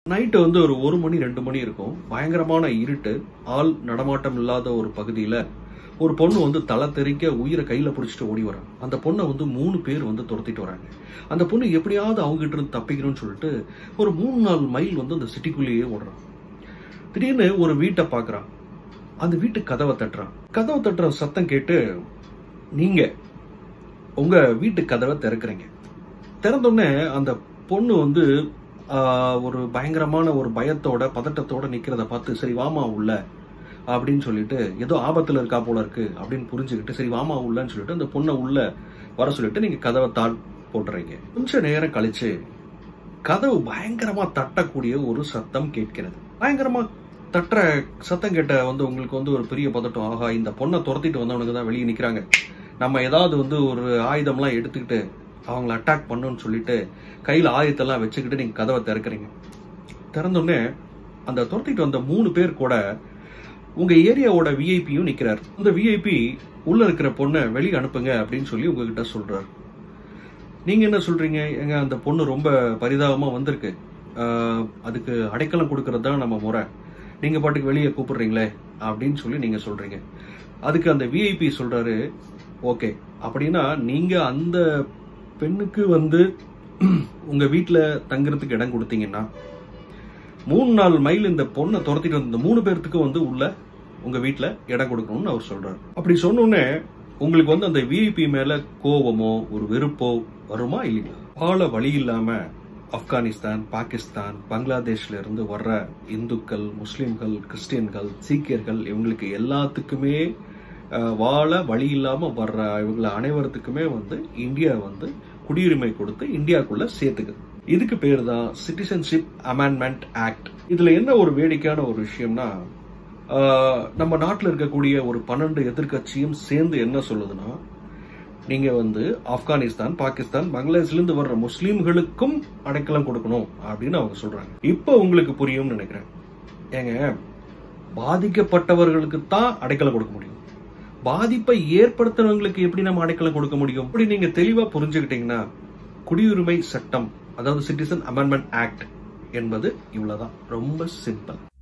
night வந்து ஒரு ஒரு மணி ரெண்டு மணி இருக்கும் பயங்கரமான இருட்டு ஆள் நடமாட்டம் இல்லாத ஒரு பகுதியில ஒரு பொண்ணு வந்து தலை தெறிக்க உயிரை கையில பிடிச்சிட்டு ஓடி வரான் அந்த பொண்ணை வந்து மூணு பேர் வந்து துரத்திட்டு வராங்க அந்த பொண்ணு எப்படியாவது அவங்க கிட்ட இருந்து தப்பிக்கணும்னு சொல்லிட்டு ஒரு மூணு நாலு மைல் வந்து அந்த சிட்டிக்குள்ளேயே ஓடுறான் திடீர்னு ஒரு வீட்டை பார்க்கறான் அந்த வீட்டு கதவை தட்டுறான் கதவை தட்டுற சத்தம் கேட்டு நீங்க உங்க வீட்டு கதவை திறக்கிறீங்க திறந்தோடனே அந்த பொண்ணு வந்து ஆஹ், ஒரு பயங்கரமான ஒரு பயத்தோட பதட்டத்தோட நிக்கிறத பார்த்து சரி வாமா உள்ள அப்படின்னு சொல்லிட்டு ஏதோ ஆபத்துல இருக்கா போல இருக்கு அப்படின்னு புரிஞ்சுக்கிட்டு சரி வாமா உள்ளன்னு சொல்லிட்டு அந்த பொண்ணை உள்ள வர சொல்லிட்டு நீங்க கதவை தாழ் போட்டுறீங்க கொஞ்ச நேரம் கழிச்சு கதவு பயங்கரமா தட்டக்கூடிய ஒரு சத்தம் கேட்கிறது பயங்கரமா தட்டுற சத்தம் கேட்ட வந்து உங்களுக்கு வந்து ஒரு பெரிய பதட்டம் ஆஹா இந்த பொண்ணை துரத்திட்டு வந்தவனுக்கு தான் வெளியே நிக்கிறாங்க நம்ம ஏதாவது வந்து ஒரு ஆயுதம்லாம் எடுத்துக்கிட்டு அவங்கள அட்டாக் பண்ணணும்னு சொல்லிட்டு கையில ஆயுதத்தெல்லாம் வச்சுக்கிட்டு நீங்க கதவை திறக்கிறீங்க திறந்தோடனே அந்த துரத்திட்டு வந்த மூணு பேர் கூட உங்க ஏரியாவோட விஐபியும் நிக்கிறார் அந்த விஐபி உள்ள இருக்கிற பொண்ணை வெளியே அனுப்புங்க அப்படின்னு சொல்லி உங்ககிட்ட சொல்றாரு நீங்க என்ன சொல்றீங்க எங்க அந்த பொண்ணு ரொம்ப பரிதாபமா வந்திருக்கு ஆஹ், அதுக்கு அடைக்கலம் கொடுக்கறது தான் நம்ம முறை நீங்க பாட்டுக்கு வெளியே கூப்பிடுறீங்களே அப்படின்னு சொல்லி நீங்க சொல்றீங்க அதுக்கு அந்த விஐபி சொல்றாரு ஓகே அப்படின்னா நீங்க அந்த பெண்ணுக்கு வந்து உங்க வீட்டுல தங்குறதுக்கு இடம் கொடுத்தீங்கன்னா மூணு நாலு மைல் இந்த பொண்ணை துரத்திட்டு வந்த இந்த மூணு பேர்த்துக்கு வந்து உள்ள உங்க வீட்டுல இடம் கொடுக்கணும்னு அவர் சொல்றாரு அப்படி சொன்னோடனே உங்களுக்கு வந்து அந்த விஐபி மேல கோபமோ ஒரு வெறுப்போ வருமா இல்லைங்களா வாழ வழி இல்லாம ஆப்கானிஸ்தான் பாகிஸ்தான் பங்களாதேஷ்ல இருந்து வர்ற இந்துக்கள் முஸ்லிம்கள் கிறிஸ்டியன்கள் சீக்கியர்கள் இவங்களுக்கு எல்லாத்துக்குமே அஹ், வாழ வழி இல்லாம வர்ற இவங்கள அனைவருத்துக்குமே வந்து இந்தியா வந்து குடியுரிமை கொடுத்து இந்தியாக்குள்ள சேர்த்துக்குது இதுக்கு பேர் தான் சிட்டிசன்ஷிப் அமெண்ட்மெண்ட் ஆக்ட் இதுல என்ன ஒரு வேடிக்கையான ஒரு விஷயம்னா ஆஹ், நம்ம நாட்டில் இருக்கக்கூடிய ஒரு பன்னெண்டு எதிர்க்கட்சியும் சேர்ந்து என்ன சொல்லுதுன்னா நீங்க வந்து ஆப்கானிஸ்தான் பாகிஸ்தான் பங்களாதேஷ்ல இருந்து வர்ற முஸ்லீம்களுக்கும் அடைக்கலம் கொடுக்கணும் அப்படின்னு அவங்க சொல்றாங்க இப்போ உங்களுக்கு புரியும்னு நினைக்கிறேன் ஏங்க பாதிக்கப்பட்டவர்களுக்கு தான் அடைக்கலம் கொடுக்க முடியும் பாதிப்பை ஏற்படுத்துறவங்களுக்கு எப்படி நம்ம அடைக்கலம் கொடுக்க முடியும் இப்படி நீங்க தெளிவா புரிஞ்சுக்கிட்டீங்கன்னா குடியுரிமை சட்டம் அதாவது சிட்டிசன் அமெண்ட்மெண்ட் ஆக்ட் என்பது இவ்வளவுதான் ரொம்ப சிம்பிள்